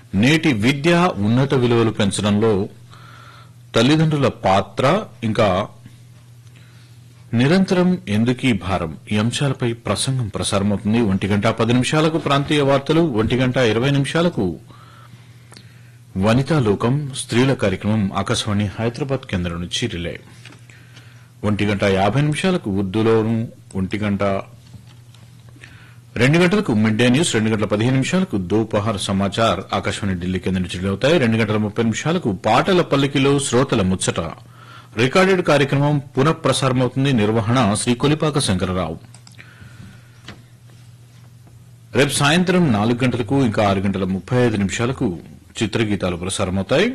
నేటి విద్య ఉన్నత విలువలు పెంచడంలో తల్లిదండ్రుల పాత్ర ఇంకా నిరంతరం ఎందుకీ భారం ఈ అంశాలపై ప్రసంగం ప్రసారమవుతుంది ఒంటి గంట పది నిమిషాలకు ప్రాంతీయ వార్తలు ఒంటి గంట ఇరవై నిమిషాలకు వనితా లోకం స్త్రీల కార్యక్రమం ఆకాశవాణి హైదరాబాద్ కేంద్రం నుంచి రిలే ఒంటి గంట యాభై నిమిషాలకు ఉర్దూలోను ఒంటి గంట రెండు గంటలకు మిడ్ డే న్యూస్ రెండు గంటల పదిహేను నిమిషాలకు దోపహార్ సమాచార్ ఆకాశవాణి ఢిల్లీ కేంద్రం నుంచి రిలే అవుతాయి రెండు గంటల ముప్పై నిమిషాలకు పాటల పల్లికిలో శ్రోతల ముచ్చట రికార్డెడ్ కార్యక్రమం పునఃప్రసారమవుతుంది నిర్వహణ శ్రీ కొలిపాక శంకరరావు రేపు సాయంత్రం నాలుగు గంటలకు ఇంకా ఆరు గంటల ముప్పై ఐదు నిమిషాలకు చిత్రగీతాలు ప్రసారమవుతాయి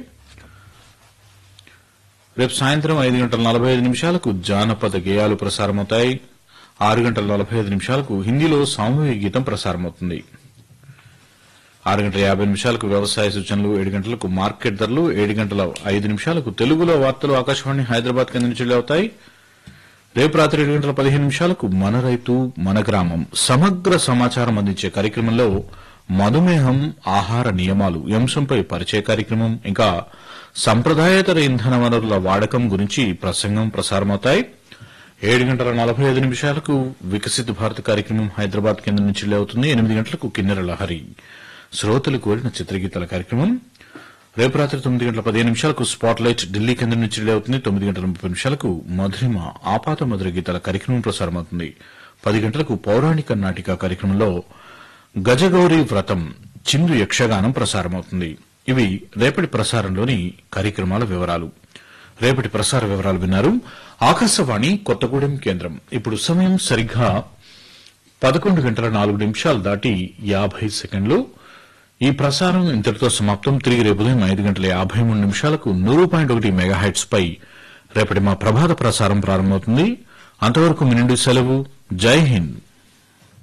రేపు సాయంత్రం ఐదు గంటల నలభై ఐదు నిమిషాలకు జానపద గేయాలు ప్రసారమవుతాయి ఆరు గంటల నలభై ఐదు నిమిషాలకు హిందీలో సామూహిక గీతం ప్రసారమవుతుంది ఆరు గంటల యాభై నిమిషాలకు వ్యవసాయ సూచనలు ఏడు గంటలకు మార్కెట్ ధరలు ఏడు గంటల ఐదు నిమిషాలకు తెలుగులో వార్తలు ఆకాశవాణి హైదరాబాద్ కేంద్రం నుంచి అవుతాయి రేపు రాత్రి ఏడు గంటల పదిహేను నిమిషాలకు మన రైతు మన గ్రామం సమగ్ర సమాచారం అందించే కార్యక్రమంలో మధుమేహం ఆహార నియమాలు ఈ అంశంపై పరిచయ కార్యక్రమం ఇంకా సంప్రదాయేతర ఇంధన వనరుల వాడకం గురించి ప్రసంగం ప్రసారమవుతాయి ఏడు గంటల నలభై ఐదు నిమిషాలకు వికసిత్ భారత్ కార్యక్రమం హైదరాబాద్ కేంద్రం నుంచి అవుతుంది ఎనిమిది గంటలకు కిన్నెర లహరి శ్రోతలు కోరిన చిత్రగీతాల కార్యక్రమం రేపు రాత్రి తొమ్మిది గంటల పదిహేను నిమిషాలకు స్పాట్ లైట్ ఢిల్లీ కేంద్రం నుంచి రిలే అవుతుంది తొమ్మిది గంటల ముప్పై నిమిషాలకు మధురిమ ఆపాత మధుర గీతాల కార్యక్రమం ప్రసారమవుతుంది పది గంటలకు పౌరాణిక నాటిక కార్యక్రమంలో గజగౌరి వ్రతం చిందు యక్షగానం ప్రసారమవుతుంది ఇవి రేపటి ప్రసారంలోని కార్యక్రమాల వివరాలు రేపటి ప్రసార వివరాలు విన్నారు ఆకాశవాణి కొత్తగూడెం కేంద్రం ఇప్పుడు సమయం సరిగ్గా పదకొండు గంటల నాలుగు నిమిషాలు దాటి యాభై సెకండ్లు ఈ ప్రసారం ఇంతటితో సమాప్తం తిరిగి రేపు ఉదయం ఐదు గంటల యాభై మూడు నిమిషాలకు నూరు పాయింట్ ఒకటి మెగాహైట్స్ పై రేపటి మా ప్రభాత ప్రసారం ప్రారంభమవుతుంది అంతవరకు మీ నుండి సెలవు జై హింద్